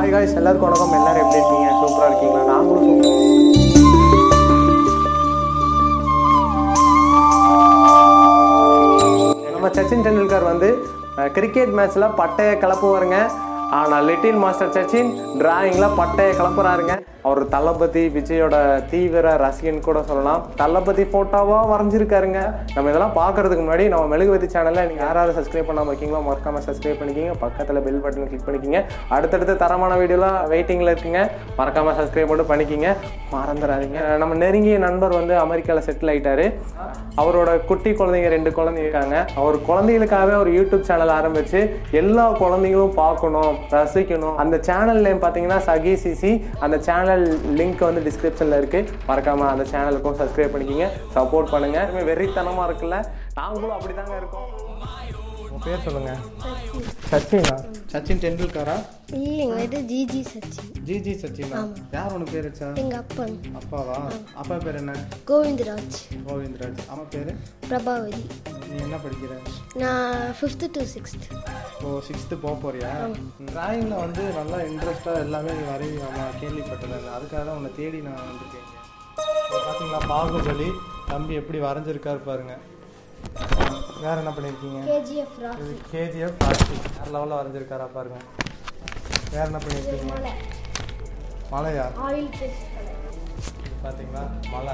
Hi guys எல்லாருக்கும் வணக்கம் எல்லாரும் எப்படி இருக்கீங்க சூப்பராக இருக்கீங்களா நாங்களும் சூப்பர் நம்ம சச்சின் டெண்டுல்கர் வந்து கிரிக்கெட் மேட்ச்சில் பட்டையை கிளப்புவாருங்க ஆனால் லிட்டில் மாஸ்டர் சச்சின் டிராயிங்கில் பட்டையை கிளப்புறாருங்க அவர் தளபதி விஜயோட தீவிர ரசிகன் கூட சொல்லலாம் தளபதி ஃபோட்டோவாக வரைஞ்சிருக்காருங்க நம்ம இதெல்லாம் பார்க்கறதுக்கு முன்னாடி நம்ம மெழுகுவதி சேனலில் நீங்கள் யாராவது சப்ஸ்கிரைப் பண்ணாமல் இருக்கீங்களோ மறக்காமல் சப்ஸ்கிரைப் பண்ணிக்கிங்க பக்கத்தில் பெல் பட்டன் கிளிக் பண்ணிக்கிங்க அடுத்தடுத்து தரமான வீடியோலாம் வெயிட்டிங்கில் இருக்குங்க மறக்காமல் சப்ஸ்கிரைப் மட்டும் பண்ணிக்கிங்க மறந்துடாதீங்க நம்ம நெருங்கிய நண்பர் வந்து அமெரிக்காவில் செட்டில் ஆயிட்டாரு அவரோட குட்டி குழந்தைங்க ரெண்டு குழந்தைங்க இருக்காங்க அவர் குழந்தைகளுக்காகவே ஒரு யூடியூப் சேனல் ஆரம்பிச்சு எல்லா குழந்தைங்களும் பார்க்கணும் ரசிக்கணும் அந்த சேனல் நேம் பார்த்தீங்கன்னா சகி சிசி அந்த சேனல் லிங்க் வந்து டிஸ்கிரிப்ஷனில் இருக்கு மறக்காம அந்த சேனலுக்கும் சப்ஸ்கிரைப் பண்ணிக்கிங்க சப்போர்ட் பண்ணுங்க இனிமே வெறித்தனமா இருக்குல்ல நாங்களும் அப்படிதாங்க இருக்கோம் உங்க பேர் சொல்லுங்க சச்சினா சச்சின் டெண்டுல்கரா இல்லைங்க இது ஜிஜி சச்சின் ஜிஜி சச்சினா யார் உனக்கு பேர் வச்சா எங்க அப்பன் அப்பாவா அப்பா பேர் என்ன கோவிந்தராஜ் கோவிந்தராஜ் அம்மா பேர் பிரபாவதி நீ என்ன படிக்கிற நான் ஃபிஃப்த்து டு சிக்ஸ்த் ஓ சிக்ஸ்த்து போக போறியா டிராயிங்கில் வந்து நல்லா இன்ட்ரெஸ்ட்டாக எல்லாமே நீ வரைவாமா கேள்விப்பட்டதில்ல அதுக்காக தான் உன்னை தேடி நான் வந்திருக்கேன் இங்க. பார்த்தீங்களா பாகுபலி தம்பி எப்படி வரைஞ்சிருக்காரு பாருங்க வேற என்ன பண்ணியிருக்கீங்க கேஜிஎஃப் இது கேஜிஎஃப் ராசி வேறு லெவலில் வரைஞ்சிருக்காரா பாருங்க வேற என்ன பண்ணியிருக்கீங்க மலையா ஆயில் பேஸ்ட் இது பார்த்தீங்களா மலை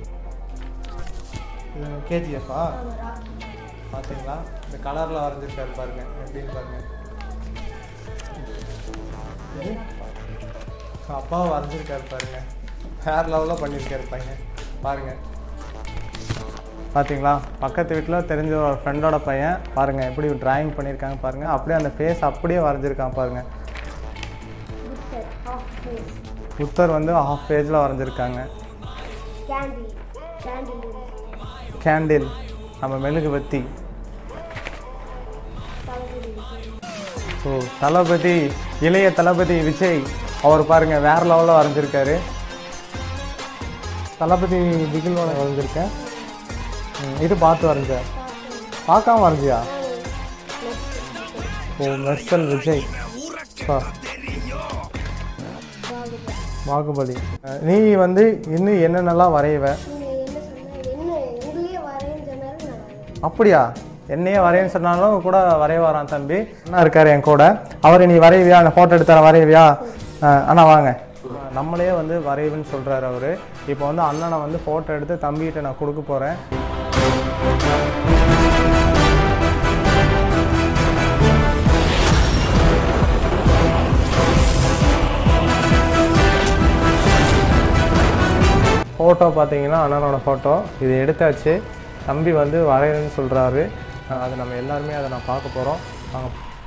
இது கேஜிஎஃபா பார்த்தீங்களா இந்த கலரில் வரைஞ்சிருக்காரு பாருங்க எப்படின்னு பாருங்க இது அப்பாவை வரைஞ்சிருக்காரு பாருங்க வேற லெவலில் பண்ணியிருக்காரு பையன் பாருங்க பார்த்தீங்களா பக்கத்து வீட்டில் தெரிஞ்ச ஒரு ஃப்ரெண்டோட பையன் பாருங்க எப்படி டிராயிங் பண்ணியிருக்காங்க பாருங்க அப்படியே அந்த ஃபேஸ் அப்படியே வரைஞ்சிருக்கான் பாருங்க புத்தர் வந்து ஹாஃப் பேஜில் வரைஞ்சிருக்காங்க கேண்டில் கேண்டில் கேண்டில் நம்ம மெழுகுவத்தி ஓ தளபதி இளைய தளபதி விஜய் அவர் பாருங்க வேற லெவலில் வரைஞ்சிருக்காரு தளபதி பிகிலோட வரைஞ்சிருக்கேன் ம், இது பார்த்து வரைஞ்ச பார்க்காம வரைஞ்சியா ஓ மெர்சல் விஜய் பா. பாகுபலி அஹ், நீ வந்து இன்னும் என்னென்னலாம் வரைவ நீங்கள் என்ன சொன்ன என்ன உங்களையே வரையன்னு சொன்னாலும் நான் வரைவேன். அப்படியா என்னையே வரையன்னு சொன்னாலும் கூட வரைய வரான் தம்பி அண்ணா இருக்காரு என் கூட அவரை நீ வரைவியா அந்த ஃபோட்டோ எடுத்து தர வரைவியா அஹ் அண்ணா வாங்க நம்மளே வந்து வரைவுன்னு சொல்கிறாரு அவர் இப்போ வந்து அண்ணனை வந்து ஃபோட்டோ எடுத்து தம்பிகிட்ட நான் கொடுக்க போகிறேன் ஃபோட்டோ பார்த்தீங்கன்னா அண்ணனோட ஃபோட்டோ இது எடுத்தாச்சு தம்பி வந்து வரையணும்னு சொல்கிறாரு அது நம்ம எல்லாருமே அதை நான் பார்க்க போகிறோம் வாங்க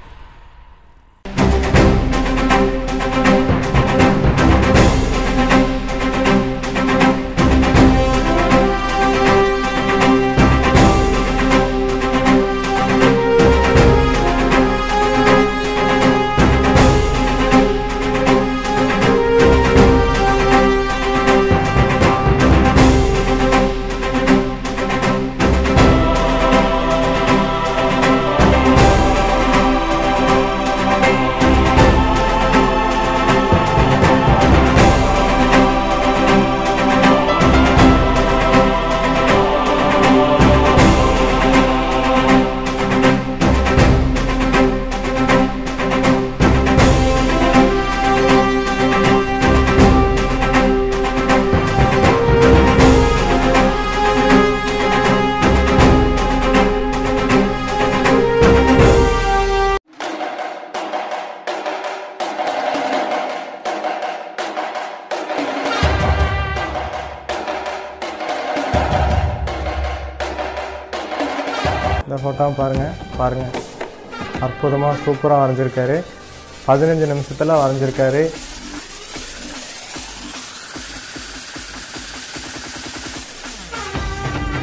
இந்த ஃபோட்டோவை பாருங்கள் பாருங்கள் அற்புதமாக சூப்பராக வரைஞ்சிருக்காரு பதினஞ்சு நிமிஷத்தில் வரைஞ்சிருக்காரு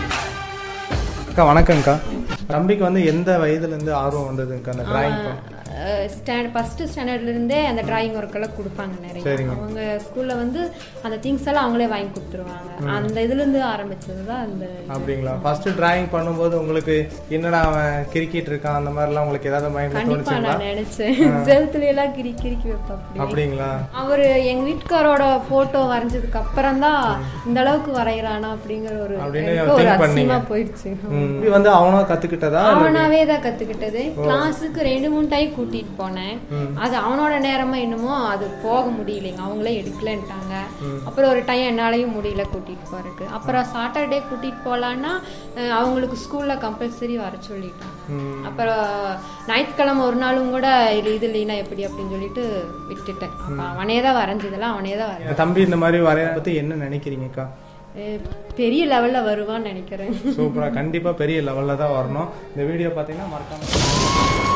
அக்கா வணக்கம்க்கா தம்பிக்கு வந்து எந்த வயதுலேருந்து ஆர்வம் வந்ததுங்கக்கா அந்த டிராயிங் ஸ்டாண்ட் ஃபஸ்ட்டு ஸ்டாண்டர்ட்லேருந்தே அந்த டிராயிங் ஒர்க் எல்லாம் கொடுப்பாங்க நிறைய சரிங்க. அவங்க ஸ்கூலில் வந்து அந்த திங்ஸ் எல்லாம் அவங்களே வாங்கி கொடுத்துருவாங்க அந்த இதுலேருந்து ஆரம்பிச்சது தான் அந்த அப்படிங்களா ஃபர்ஸ்ட் டிராயிங் பண்ணும்போது உங்களுக்கு என்னடா அவன் கிரிக்கெட் இருக்கான் அந்த மாதிரிலாம் உங்களுக்கு ஏதாவது மைண்ட்ல கண்டிப்பா தோணுச்சுங்களா நான் நினைச்சேன் செவுத்துல எல்லாம் கிரி கிறுக்கி வைப்பா அப்படி அப்படிங்களா அவரு எங்க வீட்டுக்காரோட போட்டோ வரைஞ்சதுக்கு அப்புறம் தான் இந்த அளவுக்கு வரைகிறானா அப்படிங்கிற ஒரு அப்படின்னு எனக்கு ஒரு think பண்ணீங்க. அதிசயமா போயிடுச்சு ம். இது வந்து அவனா கத்துக்கிட்டதா அவனாவே தான் கத்துக்கிட்டது கிளாஸுக்கு ரெண்டு மூணு டைம் கூட்டிட்டு போனேன் அது அவனோட நேரமா என்னமோ அது போக முடியலைங்க அவங்களே எடுக்கலன்ட்டாங்க அப்புறம் ஒரு டைம் என்னாலையும் முடியல கூட்டிட்டு போறதுக்கு அப்புறம் சாட்டர்டே கூட்டிட்டு போலான்னா அஹ், அவங்களுக்கு ஸ்கூல்ல கம்பல்சரி வர சொல்லிட்டாங்க அப்புறம் ஞாயிற்றுக்கிழமை ஒரு நாளும் கூட இது இது இல்லைன்னா எப்படி அப்படின்னு சொல்லிட்டு விட்டுட்டேன் அப்ப அவனே தான் வரைஞ்சதெல்லாம் அவனே தான் வரைஞ்ச என் தம்பி இந்த மாதிரி வரைய பத்தி என்ன நினைக்கிறீங்கக்கா பெரிய லெவல்ல வருவான்னு நினைக்கிறேன் சூப்பரா கண்டிப்பா பெரிய லெவல்ல தான் வரணும் இந்த வீடியோ பாத்தீங்கன்னா மறக்காம